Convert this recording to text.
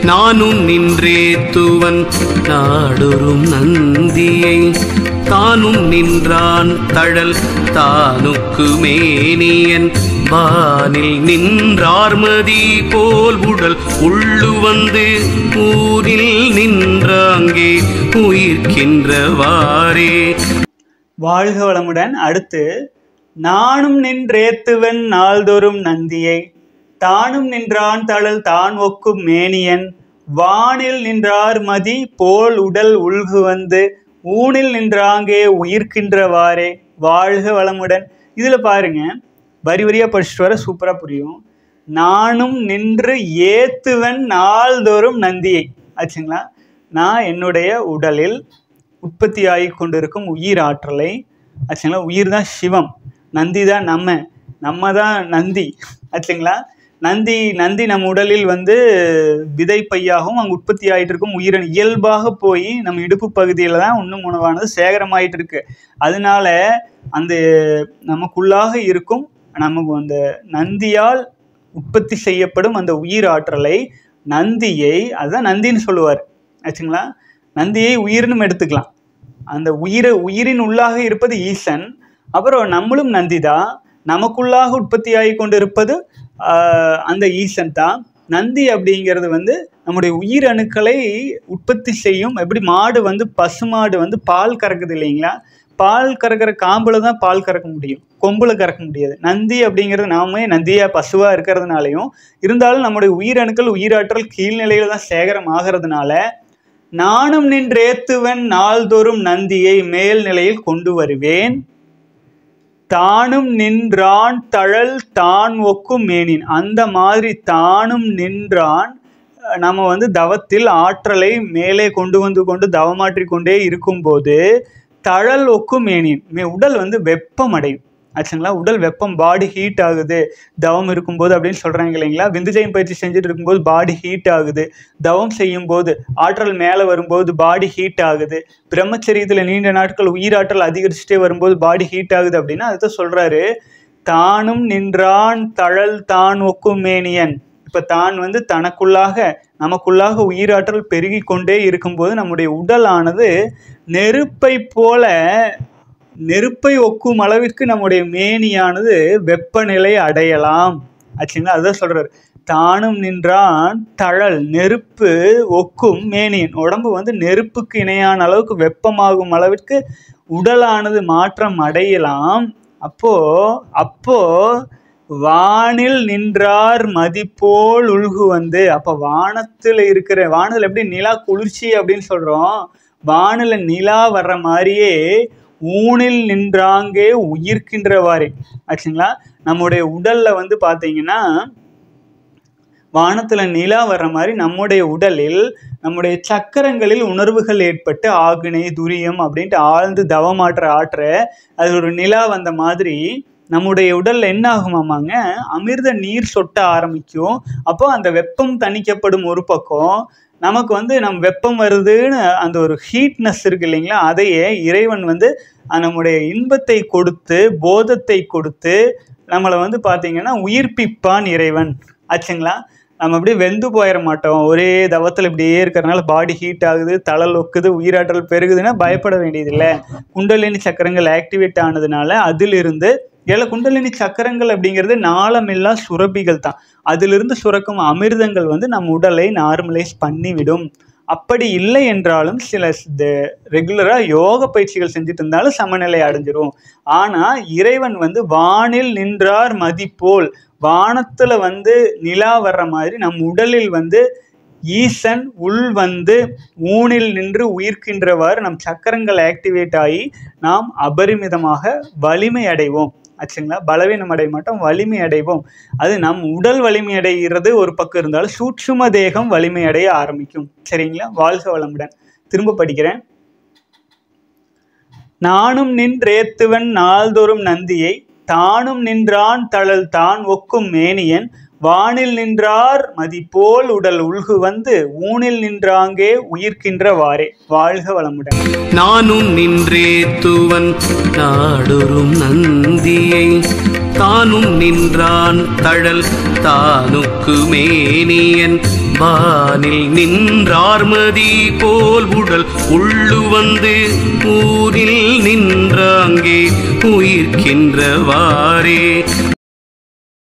நானும் நின்றேத்துவன் நாடொரும் நந்தியை தானும் நின்றான் தழல் தானுக்கு மேனியன் வானில் நின்றார்மதி போல் உடல் உள்ளு வந்து ஊரில் நின்றாங்கே உயிர்க்கின்றவாறே வாழ்க வளமுடன் அடுத்து நானும் நின்றேத்துவன் நாள்தோறும் நந்தியை தானும் நின்றான் தழல் தான் ஒக்கும் மேனியன் வானில் நின்றார் மதி போல் உடல் உள்கு வந்து ஊனில் நின்றாங்கே உயிர்க்கின்றவாறே வாழ்க வளமுடன் இதுல பாருங்க வரி வரியா படிச்சுட்டு வர சூப்பரா புரியும் நானும் நின்று ஏத்துவன் நாள்தோறும் நந்தியை ஆச்சுங்களா நான் என்னுடைய உடலில் உற்பத்தி ஆகி கொண்டிருக்கும் உயிர் ஆற்றலை ஆச்சுங்களா உயிர் தான் சிவம் நந்தி தான் நம்ம நம்ம தான் நந்தி ஆச்சுங்களா நந்தி நந்தி நம்ம உடலில் வந்து விதை பையாகவும் அங்கே உற்பத்தி ஆகிட்டு இருக்கும் உயிரின் இயல்பாக போய் நம்ம இடுப்பு பகுதியில் தான் உண்ணும் உணவானது சேகரமாயிட்டு இருக்கு அதனால அந்த நமக்குள்ளாக இருக்கும் நமக்கு அந்த நந்தியால் உற்பத்தி செய்யப்படும் அந்த உயிர் ஆற்றலை நந்தியை அதுதான் நந்தின்னு சொல்லுவார் ஆச்சுங்களா நந்தியை உயிர்னு எடுத்துக்கலாம் அந்த உயிரை உயிரின் உள்ளாக இருப்பது ஈசன் அப்புறம் நம்மளும் நந்தி தான் நமக்குள்ளாக உற்பத்தி ஆகி கொண்டு இருப்பது ஆஹ், அந்த ஈசன் தான் நந்தி அப்படிங்கிறது வந்து நம்முடைய உயிர் அணுக்களை உற்பத்தி செய்யும் எப்படி மாடு வந்து பசுமாடு வந்து பால் கறக்குது இல்லைங்களா பால் கறக்கிற காம்புல தான் பால் கறக்க முடியும் கொம்புல கறக்க முடியாது நந்தி அப்படிங்கிறது நாமே நந்தியா பசுவா இருக்கிறதுனாலையும் இருந்தாலும் நம்முடைய உயிரணுக்கள் உயிராற்றல் கீழ்நிலையில தான் சேகரம் ஆகிறதுனால நானும் நின்றேத்துவன் நாள்தோறும் நந்தியை மேல்நிலையில் கொண்டு வருவேன் தானும் நின்றான் தழல் தான் ஒக்கும் மேனின் அந்த மாதிரி தானும் நின்றான் அஹ் நம்ம வந்து தவத்தில் ஆற்றலை மேலே கொண்டு வந்து கொண்டு தவமாற்றிக் கொண்டே இருக்கும்போது தழல் ஒக்கும் மேனின் மே- உடல் வந்து வெப்பம் அடையும் ஆச்சுங்களா உடல் வெப்பம் பாடி ஹீட் ஆகுது தவம் இருக்கும்போது அப்படின்னு சொல்றாங்க இல்லைங்களா விந்துஜயம் பயிற்சி செஞ்சுட்டு இருக்கும்போது பாடி ஹீட் ஆகுது தவம் செய்யும் போது ஆற்றல் மேலே வரும்போது பாடி ஹீட் ஆகுது பிரம்மச்சரியத்தில் நீண்ட நாட்கள் உயிராற்றல் அதிகரிச்சுட்டே வரும்போது பாடி ஹீட் ஆகுது அப்படின்னா அதுதான் சொல்றாரு தானும் நின்றான் தழல் தான் ஒக்கும் மேனியன் இப்ப தான் வந்து தனக்குள்ளாக நமக்குள்ளாக உயிராற்றல் பெருகி கொண்டே இருக்கும்போது நம்முடைய உடலானது நெருப்பை போல நெருப்பை ஒக்கும் அளவிற்கு நம்முடைய மேனியானது வெப்பநிலை அடையலாம் ஆச்சுங்களா அதுதான் சொல்றாரு தானும் நின்றான் தழல் நெருப்பு ஒக்கும் மேனியன் உடம்பு வந்து நெருப்புக்கு இணையான அளவுக்கு வெப்பமாகும் அளவிற்கு உடலானது மாற்றம் அடையலாம் அப்போ அப்போ வானில் நின்றார் மதிப்போல் உள்கு வந்து அப்ப வானத்துல இருக்கிற வானத்துல எப்படி நிலா குளிர்ச்சி அப்படின்னு சொல்றோம் வானில நிலா வர்ற மாதிரியே ஊனில் நின்றாங்கே உயிர்க்கின்றவாறே ஆச்சுங்களா நம்முடைய உடல்ல வந்து பாத்தீங்கன்னா வானத்துல நிலா வர்ற மாதிரி நம்முடைய உடலில் நம்முடைய சக்கரங்களில் உணர்வுகள் ஏற்பட்டு ஆகினை துரியம் அப்படின்ட்டு ஆழ்ந்து தவமாற்ற ஆற்ற அது ஒரு நிலா வந்த மாதிரி நம்முடைய உடல்ல என்ன ஆகுமாமாங்க அமிர்த நீர் சொட்ட ஆரம்பிக்கும் அப்போ அந்த வெப்பம் தணிக்கப்படும் ஒரு பக்கம் நமக்கு வந்து நம்ம வெப்பம் வருதுன்னு அந்த ஒரு ஹீட்னஸ் இருக்கு இல்லைங்களா அதையே இறைவன் வந்து அஹ், நம்முடைய இன்பத்தை கொடுத்து போதத்தை கொடுத்து நம்மளை வந்து பார்த்தீங்கன்னா உயிர்ப்பிப்பான் இறைவன் ஆச்சுங்களா நம்ம அப்படியே வெந்து போயிட மாட்டோம் ஒரே தவத்தில் இப்படியே இருக்கிறனால பாடி ஹீட் ஆகுது தளல் ஒக்குது உயிராற்றல் பெருகுதுன்னா பயப்பட வேண்டியதில்லை குண்டலினி சக்கரங்கள் ஆக்டிவேட் ஆனதுனால அதிலிருந்து ஏழை குண்டலினி சக்கரங்கள் அப்படிங்கிறது நாளமில்லா சுரபிகள் தான் அதிலிருந்து சுரக்கும் அமிர்தங்கள் வந்து நம் உடலை நார்மலைஸ் பண்ணிவிடும் அப்படி இல்லை என்றாலும் சில ரெகுலராக யோக பயிற்சிகள் செஞ்சுட்டு இருந்தாலும் சமநிலை அடைஞ்சிரும் ஆனால் இறைவன் வந்து வானில் நின்றார் மதிப்போல் வானத்துல வந்து நிலா வர்ற மாதிரி நம் உடலில் வந்து ஈசன் உள் வந்து ஊனில் நின்று உயிர்க்கின்றவாறு நம் சக்கரங்கள் ஆக்டிவேட் ஆகி நாம் அபரிமிதமாக வலிமை அடைவோம் ஆச்சுங்களா பலவீனம் அடைய மாட்டோம் வலிமை அடைவோம் அது நம் உடல் வலிமை அடைகிறது ஒரு பக்கம் இருந்தாலும் சூட்சும தேகம் வலிமை அடைய ஆரம்பிக்கும் சரிங்களா வாழ்க வளமுடன் திரும்ப படிக்கிறேன் நானும் நின்றேத்துவன் நாள்தோறும் நந்தியை தானும் நின்றான் தழல் தான் ஒக்கும் மேனியன் வானில் நின்றார் மதிப்போல் உடல் உள்கு வந்து ஊனில் நின்றாங்கே உயிர்க்கின்றவாறே வாழ்க வளமுடன் நானும் நின்றேத்துவன் நாடொரும் நந்தியை தானும் நின்றான் தழல் தானுக்கு மேனியன் வானில் நின்றார்மதி போல் உடல் உள்ளு வந்து ஊரில் நின்றாங்கே உயிர்க்கின்றவாறே